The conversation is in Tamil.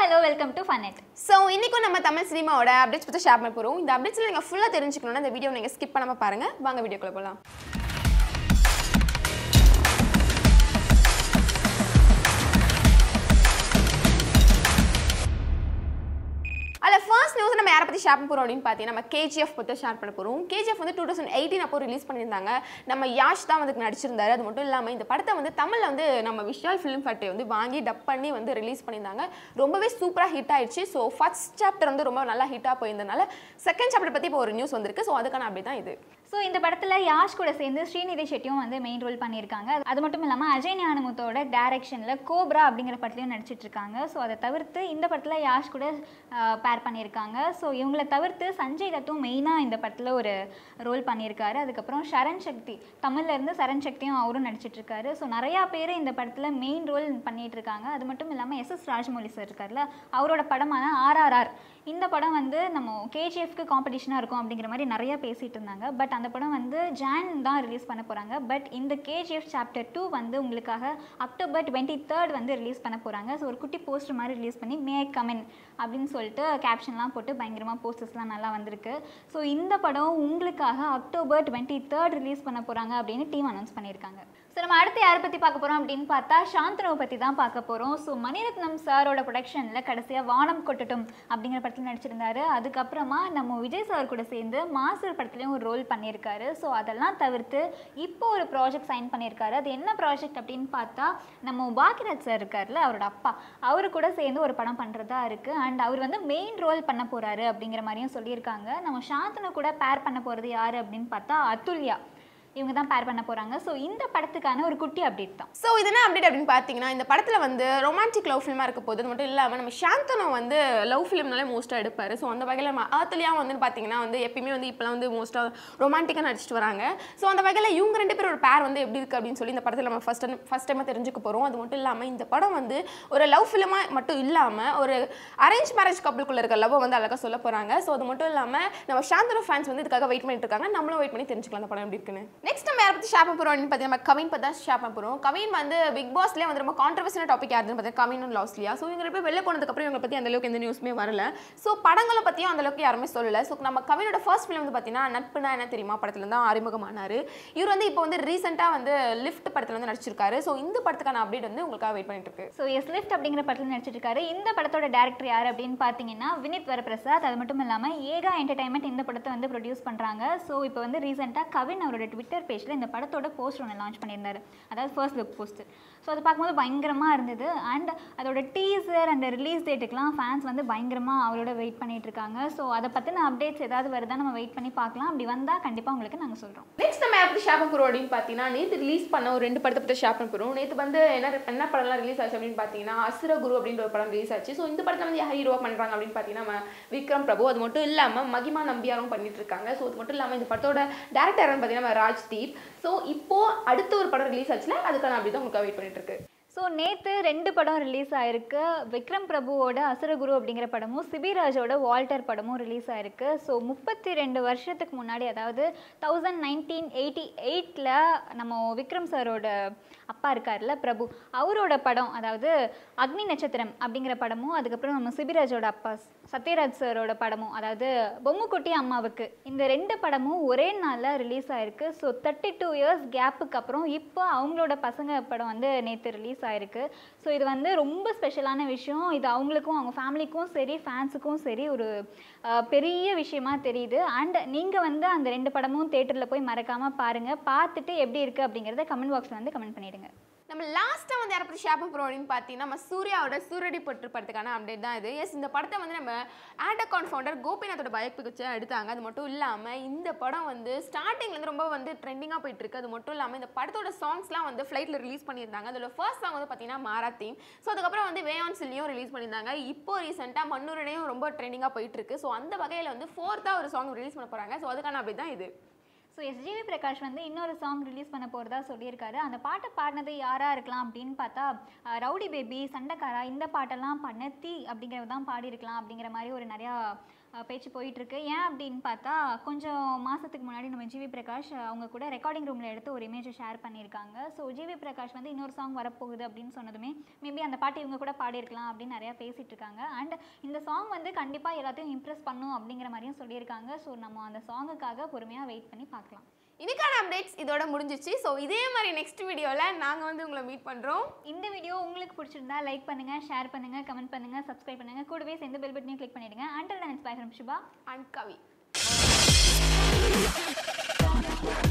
hello welcome to Funnet so இன்றைக்கும் நம்ம தமிழ் சினிமாவோட அப்டேட்ஸ் பற்றி ஷேர் பண்ண போகிறோம் இந்த அப்டேட்ஸில் நீங்கள் ஃபுல்லாக தெரிஞ்சுக்கணும்னா இந்த வீடியோ நீங்கள் ஸ்கிப் பண்ணாமல் பாருங்கள் வாங்க வீடியோக்குள்ள போகலாம் அதில் ஃபர்ஸ்ட் நியூஸ் நம்ம யாரை பற்றி ஷேர் பண்ண போகிறோம் அப்படின்னு பார்த்தீங்கன்னா நம்ம கேஜிஎஃப் பற்றி ஷேர் பண்ண போகிறோம் கேஜிஎஃப் வந்து டூ தௌசண்ட் எயிட்டீன் அப்போ ரிலீஸ் பண்ணியிருந்தாங்க நம்ம யாஷ் தான் வந்து நடிச்சிருந்தாரு அது மட்டும் இல்லாமல் இந்த படத்தை வந்து தமிழில் வந்து நம்ம விஷால் ஃபிலிம் ஃபட்டை வந்து வாங்கி டப் பண்ணி வந்து ரிலீஸ் பண்ணியிருந்தாங்க ரொம்பவே சூப்பராக ஹிட் ஆயிடுச்சு ஸோ ஃபர்ஸ்ட் சாப்டர் வந்து ரொம்ப நல்லா ஹிட்டாக போயிருந்தனால செகண்ட் சாப்டர் பற்றி இப்போ ஒரு நியூஸ் வந்திருக்கு ஸோ அதுக்கான அப்படி தான் இது ஸோ இந்த படத்தில் யாஷ் கூட சேர்ந்து ஸ்ரீநிதி ஷெட்டியும் வந்து மெயின் ரோல் பண்ணியிருக்காங்க அது மட்டும் இல்லாமல் அஜய் ஞானமுத்தோட டைரக்ஷனில் கோப்ரா அப்படிங்கிற படத்துலையும் நடிச்சிட்டு இருக்காங்க ஸோ அதை தவிர்த்து இந்த படத்தில் யாஷ் கூட பேர் பண்ணியிருக்காங்க ஸோ இவங்கள தவிர்த்து சஞ்சய் தத்தும் மெயினாக இந்த படத்தில் ஒரு ரோல் பண்ணியிருக்காரு அதுக்கப்புறம் சரண் சக்தி தமிழ்ல இருந்து சரண் சக்தியும் அவரும் நடிச்சிட்டு இருக்காரு ஸோ நிறையா பேர் இந்த படத்தில் மெயின் ரோல் பண்ணிட்டு இருக்காங்க அது மட்டும் இல்லாமல் எஸ் எஸ் ராஜமௌலி சார் இருக்கார்ல அவரோட படமான ஆர்ஆர்ஆர் இந்த படம் வந்து நம்ம கேஜிஎஃப்க்கு காம்படிஷனாக இருக்கும் அப்படிங்கிற மாதிரி நிறைய பேசிகிட்டு இருந்தாங்க பட் அந்த படம் வந்து ஜான் தான் ரிலீஸ் பண்ண போகிறாங்க பட் இந்த கேஜிஎஃப் சாப்டர் டூ வந்து உங்களுக்காக அக்டோபர் டுவெண்ட்டி தேர்ட் வந்து ரிலீஸ் பண்ண போகிறாங்க ஸோ ஒரு குட்டி போஸ்டர் மாதிரி ரிலீஸ் பண்ணி மே கமென் அப்படின்னு சொல்லிட்டு கேப்ஷன்லாம் போட்டு பயங்கரமாக போஸ்டர்ஸ்லாம் நல்லா வந்திருக்கு ஸோ இந்த படம் உங்களுக்காக அக்டோபர் டுவெண்ட்டி தேர்ட் ரிலீஸ் பண்ண போகிறாங்க அப்படின்னு டீம் அனௌன்ஸ் பண்ணியிருக்காங்க ஸோ நம்ம அடுத்து யாரை பற்றி பார்க்க போகிறோம் அப்படின்னு பார்த்தா சாந்தனுவை பற்றி தான் பார்க்க போகிறோம் ஸோ மணிரத்னம் சாரோட ப்ரொடக்ஷனில் கடைசியாக வானம் கொட்டட்டும் அப்படிங்கிற படத்தில் நடிச்சிருந்தாரு அதுக்கப்புறமா நம்ம விஜய் சார் கூட சேர்ந்து மாஸ்டர் படத்துலையும் ஒரு ரோல் பண்ணியிருக்காரு ஸோ அதெல்லாம் தவிர்த்து இப்போ ஒரு ப்ராஜெக்ட் சைன் பண்ணியிருக்காரு அது என்ன ப்ராஜெக்ட் அப்படின்னு பார்த்தா நம்ம பாக்கியராஜ் சார் இருக்கார்ல அவரோட அப்பா அவரு கூட சேர்ந்து ஒரு படம் பண்ணுறதா இருக்குது அண்ட் அவர் வந்து மெயின் ரோல் பண்ண போகிறாரு அப்படிங்கிற மாதிரியும் சொல்லியிருக்காங்க நம்ம சாந்தனு கூட பேர் பண்ண போகிறது யார் அப்படின்னு பார்த்தா அதுல்யா இவங்க தான் பேர் பண்ண போகிறாங்க ஸோ இந்த படத்துக்கான ஒரு குட்டி அப்டேட் தான் ஸோ இது என்ன அப்டேட் அப்படின்னு பார்த்தீங்கன்னா இந்த படத்தில் வந்து ரொமான்டிக் லவ் ஃபிலிமாக இருக்க போது அது மட்டும் இல்லாமல் நம்ம சாந்தனு வந்து லவ் ஃபிலிம்னாலே மோஸ்ட்டாக எடுப்பார் ஸோ அந்த வகையில் நம்ம ஆர்த்தலியா வந்து பார்த்தீங்கன்னா வந்து எப்பயுமே வந்து இப்போலாம் வந்து மோஸ்ட்டாக ரொமான்டிக்காக நடிச்சிட்டு வராங்க ஸோ அந்த வகையில் இவங்க ரெண்டு பேரோட பேர் வந்து எப்படி இருக்குது அப்படின்னு சொல்லி இந்த படத்தில் நம்ம ஃபஸ்ட் ஃபஸ்ட் டைமாக தெரிஞ்சுக்க போகிறோம் அது மட்டும் இல்லாமல் இந்த படம் வந்து ஒரு லவ் ஃபிலிமாக மட்டும் இல்லாமல் ஒரு அரேஞ்ச் மேரேஜ் கப்பலுக்குள்ள இருக்க லவ் வந்து அழகாக சொல்ல போகிறாங்க ஸோ அது மட்டும் இல்லாமல் நம்ம சாந்தனு ஃபேன்ஸ் வந்து இதுக்காக வெயிட் பண்ணிட்டு இருக்காங்க நம்மளும் வெயிட் பண்ணி தெரிஞ்சுக்கலாம் அந்த படம் எப்படி இருக்குன்னு நெக்ஸ்ட் நம்ம யாரை பற்றி ஷேர் பண்ண போகிறோம் அப்படின்னு பார்த்தீங்கன்னா நம்ம கவின் பற்றி தான் ஷேர் பண்ண போகிறோம் கவின் வந்து பிக் பாஸ்லேயே வந்து ரொம்ப கான்ட்ரவர்சியான டாபிக் யாருன்னு பார்த்தீங்கன்னா கவின் அண்ட் லாஸ்லியா ஸோ இவங்க ரெண்டு பேர் வெளில போனதுக்கப்புறம் இவங்க பற்றி அந்த அளவுக்கு எந்த நியூஸுமே வரல ஸோ படங்களை பற்றியும் அந்த அளவுக்கு யாருமே சொல்லலை ஸோ நம்ம கவினோட ஃபர்ஸ்ட் ஃபிலிம் வந்து பார்த்தீங்கன்னா நட்புனா என்ன தெரியுமா படத்துல தான் அறிமுகமானார் இவர் வந்து இப்போ வந்து ரீசெண்டாக வந்து லிஃப்ட் படத்தில் வந்து நடிச்சிருக்காரு ஸோ இந்த படத்துக்கான அப்டேட் வந்து உங்களுக்காக வெயிட் பண்ணிட்டு இருக்கு ஸோ எஸ் லிஃப்ட் அப்படிங்கிற படத்தில் நடிச்சிட்டு இருக்காரு இந்த படத்தோட டேரக்டர் யார் அப்படின்னு பார்த்தீங்கன்னா வினித் வரப்பிரசாத் அது மட்டும் இல்லாமல் ஏகா என்டர்டைன்மெண்ட் இந்த படத்தை வந்து ப்ரொடியூஸ் பண்ணுறாங்க ஸோ இப்போ வந்து ரீசெண்டாக கவின் அவரோட ட்விட்டர் பேஜில் இந்த படத்தோட போஸ்டர் ஒன்று லான்ச் பண்ணியிருந்தாரு அதாவது ஃபர்ஸ்ட் லுக் போஸ்டர் ஸோ அது பார்க்கும்போது பயங்கரமாக இருந்தது அண்ட் அதோட டீசர் அந்த ரிலீஸ் டேட்டுக்கெலாம் ஃபேன்ஸ் வந்து பயங்கரமாக அவரோட வெயிட் பண்ணிட்டு இருக்காங்க ஸோ அதை பற்றின அப்டேட்ஸ் ஏதாவது வருதா நம்ம வெயிட் பண்ணி பார்க்கலாம் அப்படி வந்தால் கண்டிப்பாக உங்களுக்கு நாங்கள் சொல்கிறோம் நெக்ஸ்ட் நம்ம எப்படி ஷேர் பண்ண போகிறோம் அப்படின்னு பார்த்தீங்கன்னா நேற்று ரிலீஸ் பண்ண ஒரு ரெண்டு படத்தை பற்றி ஷேர் பண்ண போகிறோம் நேற்று வந்து என்ன என்ன படம்லாம் ரிலீஸ் ஆச்சு அப்படின்னு பார்த்தீங்கன்னா அசுர குரு அப்படின்ற ஒரு படம் ரிலீஸ் ஆச்சு ஸோ இந்த படத்தில் வந்து யார் ஹீரோவாக பண்ணுறாங்க அப்படின்னு பார்த்தீங்கன்னா நம்ம விக்ரம் பிரபு அது மட்டும் இல்லாமல் மகிமா நம்பியாரும் பண்ணிட்டு இருக்காங்க ஸோ அது மட்டும் இல்லாமல் இந்த படத்தோட டேரக்டர் யாருன்னு பார்த்தீங்கன்னா நம்ம ராஜ்தீப் ஸோ இப்போ அடுத்த ஒரு படம் ரிலீஸ் ஆச்சுல அதுக்கான அப்படி தான் உங்களுக்கு வெயிட் பண்ணிட்டு இருக்கு ஸோ நேற்று ரெண்டு படம் ரிலீஸ் ஆயிருக்கு விக்ரம் பிரபுவோட அசுரகுரு அப்படிங்கிற படமும் சிபிராஜோட வால்டர் படமும் ரிலீஸ் ஆயிருக்கு ஸோ முப்பத்தி ரெண்டு வருஷத்துக்கு முன்னாடி அதாவது தௌசண்ட் நைன்டீன் எயிட்டி எயிட்டில் நம்ம விக்ரம் சாரோட அப்பா இருக்கார்ல பிரபு அவரோட படம் அதாவது அக்னி நட்சத்திரம் அப்படிங்கிற படமும் அதுக்கப்புறம் நம்ம சிபிராஜோட அப்பா சத்யராஜ் சாரோட படமும் அதாவது பொம்முக்குட்டி அம்மாவுக்கு இந்த ரெண்டு படமும் ஒரே நாளில் ரிலீஸ் ஆயிருக்கு ஸோ தேர்ட்டி டூ இயர்ஸ் கேப்புக்கு அப்புறம் இப்போ அவங்களோட பசங்க படம் வந்து நேற்று ரிலீஸ் ஆயிருக்கு ஸோ இது வந்து ரொம்ப ஸ்பெஷலான விஷயம் இது அவங்களுக்கும் அவங்க ஃபேமிலிக்கும் சரி ஃபேன்ஸுக்கும் சரி ஒரு அஹ், பெரிய விஷயமா தெரியுது அண்ட் நீங்கள் வந்து அந்த ரெண்டு படமும் தேட்டரில் போய் மறக்காமல் பாருங்கள் பார்த்துட்டு எப்படி இருக்குது அப்படிங்கிறத கமெண்ட் பாக்ஸில் வந்து கமெண்ட் பண்ணிடுங்க நம்ம லாஸ்ட்டாக வந்து யாரை பற்றி ஷேர் பண்ண போகிறோம் அப்படின்னு பார்த்தீங்கன்னா நம்ம சூர்யாவோட சூரடி பட்டு படத்துக்கான அப்டேட் தான் இது எஸ் இந்த படத்தை வந்து நம்ம ஆண்டகான் ஃபவுண்டர் கோபிநாத்தோட பயோபிக் வச்சு எடுத்தாங்க அது மட்டும் இல்லாமல் இந்த படம் வந்து ஸ்டார்டிங்லேருந்து ரொம்ப வந்து ட்ரெண்டிங்காக போயிட்டு இருக்கு அது மட்டும் இல்லாமல் இந்த படத்தோட சாங்ஸ்லாம் வந்து ஃப்ளைட்டில் ரிலீஸ் பண்ணியிருந்தாங்க அதில் ஃபர்ஸ்ட் சாங் வந்து பார்த்தீங்கன்னா மாராத்தீம் ஸோ அதுக்கப்புறம் வந்து வேயான் சில்லியும் ரிலீஸ் பண்ணியிருந்தாங்க இப்போ ரீசெண்டாக மன்னூரனையும் ரொம்ப ட்ரெண்டிங்காக போயிட்டு இருக்கு ஸோ அந்த வகையில் வந்து ஃபோர்த்தாக ஒரு சாங் ரிலீஸ் பண்ண போகிறாங்க ஸோ அதுக்கான அப்டேட் தான் இது ஸோ எஸ்ஜிவி பிரகாஷ் வந்து இன்னொரு சாங் ரிலீஸ் பண்ண போகிறதா சொல்லியிருக்காரு அந்த பாட்டை பாடினது யாராக இருக்கலாம் அப்படின்னு பார்த்தா அஹ், ரவுடி பேபி சண்டைக்காரா இந்த பாட்டெல்லாம் பண்ண தீ அப்படிங்கிறது தான் பாடியிருக்கலாம் அப்படிங்கிற மாதிரி ஒரு நிறையா அஹ், பேச்சு போயிட்டுருக்கு ஏன் அப்படின்னு பார்த்தா கொஞ்சம் மாதத்துக்கு முன்னாடி நம்ம ஜிவி பிரகாஷ் அஹ், அவங்க கூட ரெக்கார்டிங் ரூமில் எடுத்து ஒரு இமேஜை ஷேர் பண்ணியிருக்காங்க ஸோ ஜிவி பிரகாஷ் வந்து இன்னொரு சாங் வரப்போகுது அப்படின்னு சொன்னதுமே மேபி அந்த பாட்டு இவங்க கூட பாடியிருக்கலாம் அப்படின்னு நிறையா பேசிகிட்டு இருக்காங்க அண்ட் இந்த சாங் வந்து கண்டிப்பாக எல்லாத்தையும் இம்ப்ரெஸ் பண்ணும் அப்படிங்கிற மாதிரியும் சொல்லியிருக்காங்க ஸோ நம்ம அந்த சாங்குக்காக பொறுமையாக வெயிட் பண்ணி பார்க்கலாம் இதுக்கான அப்டேட்ஸ் இதோட முடிஞ்சிச்சு ஸோ இதே மாதிரி நெக்ஸ்ட் வீடியோவில் நாங்கள் வந்து உங்களை மீட் பண்ணுறோம் இந்த வீடியோ உங்களுக்கு பிடிச்சிருந்தா லைக் பண்ணுங்க ஷேர் பண்ணுங்க கமெண்ட் பண்ணுங்க சப்ஸ்கிரைப் பண்ணுங்க கூடவே சேர்ந்து பெல் பட்டனையும் கிளிக் பண்ணிடுங்க under done it's bye from Shiba and Kavi